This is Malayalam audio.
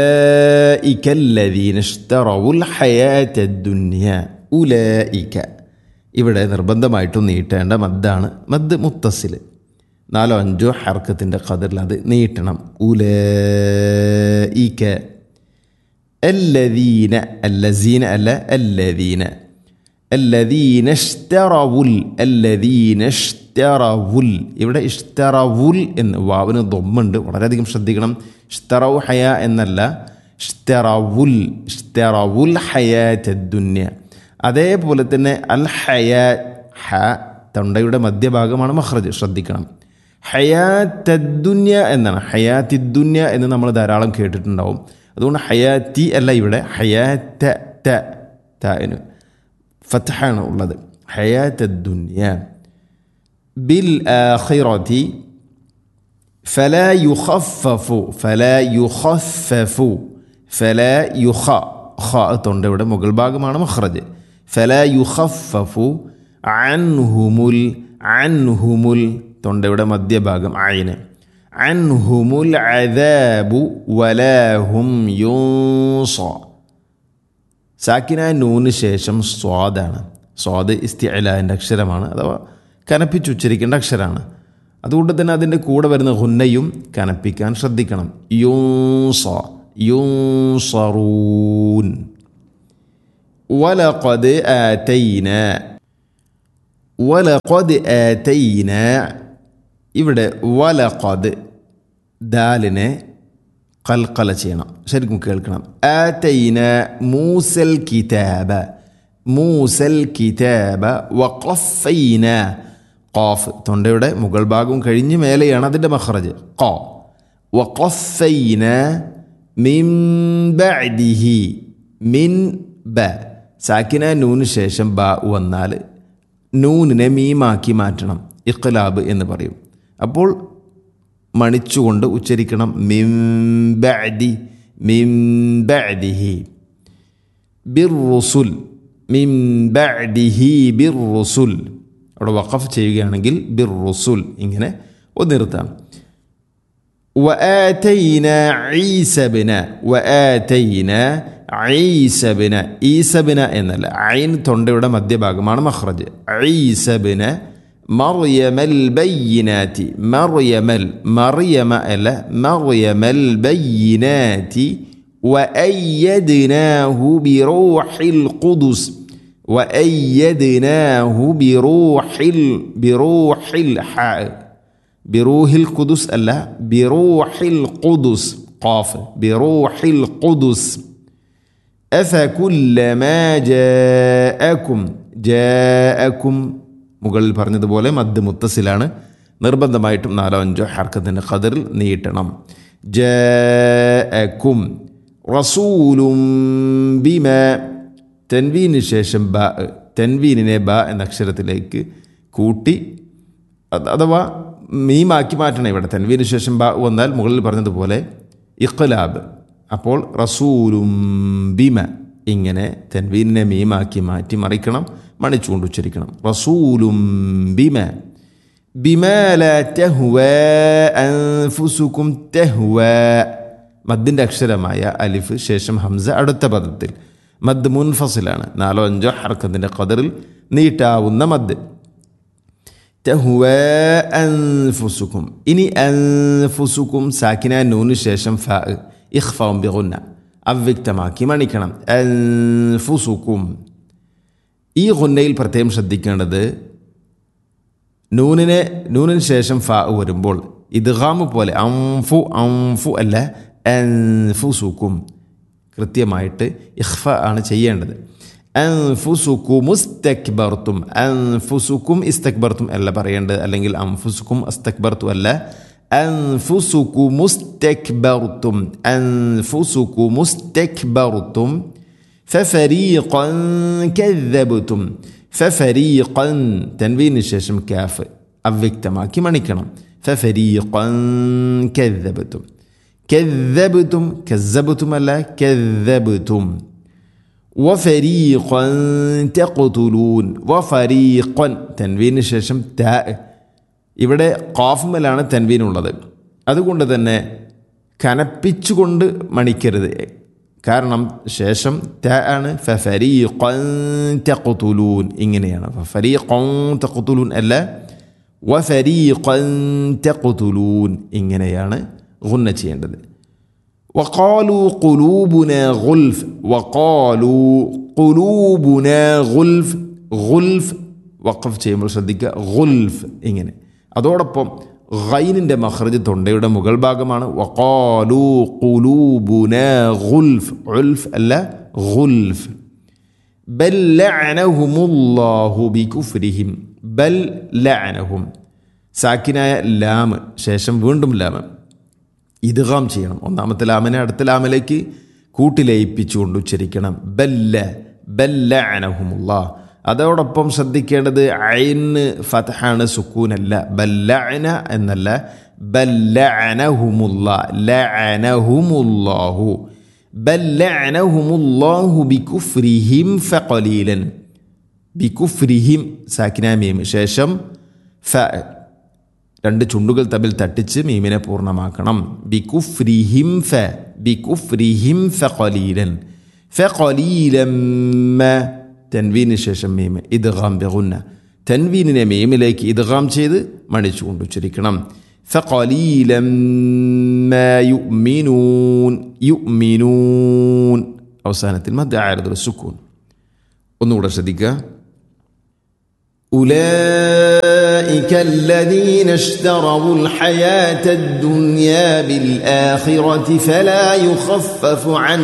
أولئك الذين اشتروا الحياة الدنيا أولئك ഇവിടെ നിർബന്ധമായിട്ടും നീട്ടേണ്ട മദ്ദാണ് മദ് മുത്തസിൽ നാലോ അഞ്ചോ ഹർക്കത്തിൻ്റെ കതിറിൽ അത് നീട്ടണം ഉലീക الذين الذين അല്ല الذين الذين اشتروا الذين اشتروا ഇവിടെ ഇഷ്തറവുൽ എന്ന് വാവിന് ദൊമ്മുണ്ട് വളരെയധികം ശ്രദ്ധിക്കണം ഇഷ്തറവ് ഹയ എന്നല്ല ഇഷ്തറവുൽ ഇഷ്തറവുൽ ഹയാത്ത് ദുന്യ അതേപോലെ തന്നെ അൽ ഹയാ ഹ തൊണ്ടയുടെ മധ്യഭാഗമാണ് മഹ്റജ് ശ്രദ്ധിക്കണം ഹയാത്തദ്ദുന്യ എന്നാണ് ഹയാത്തിദ്ദുന്യ എന്ന് നമ്മൾ ധാരാളം കേട്ടിട്ടുണ്ടാവും അതുകൊണ്ട് ഹയാത്തി അല്ല ഇവിടെ ഹയാത്ത ത താന് ഫത്ഹാണ് ഉള്ളത് ഹയാത്തദ്ദുന്യ ബിൽ ആഖിറതി فلا يخفف فلا يخفف فلا يخ ഖ തൊണ്ടയുടെ മുകൾ ഭാഗമാണ് മഖ്റജ് فلا يخفف عنهم عنهم തൊണ്ടയുടെ മധ്യഭാഗം ആയിന് عنهم العذاب ولا هم ينصى സാക്കിന നൂന് ശേഷം സ്വാദാണ് സ്വാദ് ഇസ്തിഅലാൻ്റെ അക്ഷരമാണ് അഥവാ കനപ്പിച്ചുച്ചരിക്കേണ്ട അക്ഷരമാണ് അതുകൊണ്ട് തന്നെ അതിൻ്റെ കൂടെ വരുന്ന ഹുന്നയും കനപ്പിക്കാൻ ശ്രദ്ധിക്കണം യൂസ യൂസറൂൻ വലഖദ് ആതൈന വലഖദ് ആതൈന ഇവിടെ വലഖദ് ദാലിനെ കൽക്കല ചെയ്യണം ശരിക്കും കേൾക്കണം ആതൈന മൂസൽ കിതാബ മൂസൽ കിതാബ വഖഫൈന ഖാഫ് തൊണ്ടയുടെ മുകൾ ഭാഗവും കഴിഞ്ഞ് മേലെയാണ് അതിൻ്റെ മഖ്റജ് ഖ വഖഫൈന മിൻ ബഅദിഹി മിൻ ബ സാക്കിന നൂന് ശേഷം ബ വന്നാൽ നൂനിനെ മീമാക്കി മാറ്റണം ഇഖ്ലാബ് എന്ന് പറയും അപ്പോൾ മണിച്ചുകൊണ്ട് ഉച്ചരിക്കണം മിംബഅദി മിംബഅദിഹി ബിർറുസുൽ മിംബഅദിഹി ബിർറുസുൽ അവിടെ വഖഫ് ചെയ്യുകയാണെങ്കിൽ ബിർറുസുൽ ഇങ്ങനെ ഒന്നിർത്താം وآتينا عيسى بن وآتينا عيسى بن ഈസ ബിന എന്നല്ല ഐൻ തൊണ്ടയുടെ മധ്യഭാഗമാണ് മഖ്റജ് ഈസ ബിന مريم البينات مريم مريم ألا مريم البينات وأيدناه بروح القدس وأيدناه بروح ال بروح الحاء بروح القدس ألا بروح القدس قاف بروح القدس أفكلما جاءكم جاءكم മുകളിൽ പറഞ്ഞതുപോലെ മദ് മുത്തസിലാണ് നിർബന്ധമായിട്ടും നാലോ അഞ്ചോ ഹർക്കത്തിൻ്റെ ഖദറിൽ നീട്ടണം ജക്കും റസൂലും ബിമ തെൻവീന് ശേഷം ബ തെൻവീനിനെ ബ എന്ന അക്ഷരത്തിലേക്ക് കൂട്ടി അഥവാ മീമാക്കി മാറ്റണം ഇവിടെ തെൻവീന് ശേഷം ബ വന്നാൽ മുകളിൽ പറഞ്ഞതുപോലെ ഇഖ്ലാബ് അപ്പോൾ റസൂലും ബിമ ഇങ്ങനെ തെൻവീനിനെ മീമാക്കി മാറ്റി മറിക്കണം മണിച്ചുകൊണ്ട് ഉച്ചരിക്കണം റസൂലും ബിമ ബിമാല തെഹുവ അൻഫുസുക്കും തെഹുവ മദ്ദിൻ്റെ അക്ഷരമായ അലിഫ് ശേഷം ഹംസ അടുത്ത പദത്തിൽ മദ് മുൻഫസിലാണ് നാലോ അഞ്ചോ ഹർക്കത്തിൻ്റെ കതറിൽ നീട്ടാവുന്ന മദ് തെഹുവ അൻഫുസുക്കും ഇനി അൻഫുസുക്കും സാക്കിന നൂന് ശേഷം ഫ ഇഖ്ഫാവും ബിഗുന്ന അവ്യക്തമാക്കി മണിക്കണം അൻഫുസുക്കും ഈ ഗുന്നയിൽ പ്രത്യേകം ശ്രദ്ധിക്കേണ്ടത് നൂനിനെ നൂനിന് ശേഷം ഫ വരുമ്പോൾ ഇദ്ഗാമ് പോലെ അംഫു അംഫു അല്ല അൻഫുസുക്കും കൃത്യമായിട്ട് ഇഖ്ഫ ആണ് ചെയ്യേണ്ടത് അൻഫുസുക്കും ഇസ്തക്ബർത്തും അൻഫുസുക്കും ഇസ്തക്ബർത്തും അല്ല പറയേണ്ടത് അല്ലെങ്കിൽ അൻഫുസുക്കും അസ്തക്ബർത്തു അല്ല അൻഫുസുക്കും ഇസ്തക്ബർത്തും അൻഫുസുക്കും ഇസ്തക്ബർത്തും ففريقا كذبتم ففريقا تنوين الشاشم كاف അവ്യക്തമാക്കി മണിക്കണം ففريقا كذبتم كذبتم كذبتم അല്ല كذبتم وفريقا تقتلون وفريقا تنوين الشاشم تاء ഇവിടെ കാഫുമലാണ് തൻവീൻ ഉള്ളത് അതുകൊണ്ട് തന്നെ കനപ്പിച്ചുകൊണ്ട് മണിക്കരുത് കാരണം ശേഷം ത ആണ് ഫരീഖൻ തഖ്തുലൂൻ ഇങ്ങനെയാണ് ഫരീഖൻ തഖ്തുലൂൻ അല്ല വഫരീഖൻ തഖ്തുലൂൻ ഇങ്ങനെയാണ് ഗുന്ന ചെയ്യേണ്ടത് وقالوا قلوبنا غلف وقالوا قلوبنا غلف غلف വഖഫ് ചെയ്യുമ്പോൾ ശ്രദ്ധിക്കുക ഗുൽഫ് ഇങ്ങനെ അതോടൊപ്പം ഗൈനിൻ്റെ മഹ്റജ് തൊണ്ടയുടെ മുകൾ ഭാഗമാണ് വഖാലു ഖുലൂബുന ഗുൽഫ് ഉൽഫ് അല്ല ഗുൽഫ് ബൽ ലഅനഹുമുല്ലാഹു ബികുഫ്രിഹിം ബൽ ലഅനഹും സാക്കിനായ ലാം ശേഷം വീണ്ടും ലാം ഇദ്ഗാം ചെയ്യണം ഒന്നാമത്തെ ലാമിനെ അടുത്ത ലാമിലേക്ക് കൂട്ടിലയിപ്പിച്ചുകൊണ്ട് ഉച്ചരിക്കണം ബല്ല ബല്ല അനഹുമുള്ള അതോടൊപ്പം ശ്രദ്ധിക്കേണ്ടത് ഐന് ഫതഹാണ് സുക്കൂനല്ല ബല്ലഅന എന്നല്ല ബല്ലഅനഹുമുള്ള ലഅനഹുമുല്ലാഹു ബല്ലഅനഹുമുല്ലാഹു ബികുഫ്രിഹിം ഫഖലീലൻ ബികുഫ്രിഹിം സാക്കിന മീം ശേഷം ഫ രണ്ട് ചുണ്ടുകൾ തമ്മിൽ തട്ടിച്ച് മീമിനെ പൂർണ്ണമാക്കണം ബികുഫ്രിഹിം ഫ ബികുഫ്രിഹിം ഫഖലീലൻ ഫഖലീലമ്മ തൻവീന് ശേഷം മീം ഇദ്ഗാം ബിഗുന്ന തൻവീനിനെ മീമിലേക്ക് ഇദ്ഗാം ചെയ്ത് മണിച്ചുകൊണ്ട് ഉച്ചരിക്കണം ഫഖലീലമ്മ യുഅ്മിനൂൻ യുഅ്മിനൂൻ അവസാനത്തിൽ മദ്യ ആയതുൽ സുക്കൂൻ ഒന്നുകൂടെ ശ്രദ്ധിക്കുക أولئك الذين اشتروا الحياة الدنيا بالآخرة فلا يخفف عنهم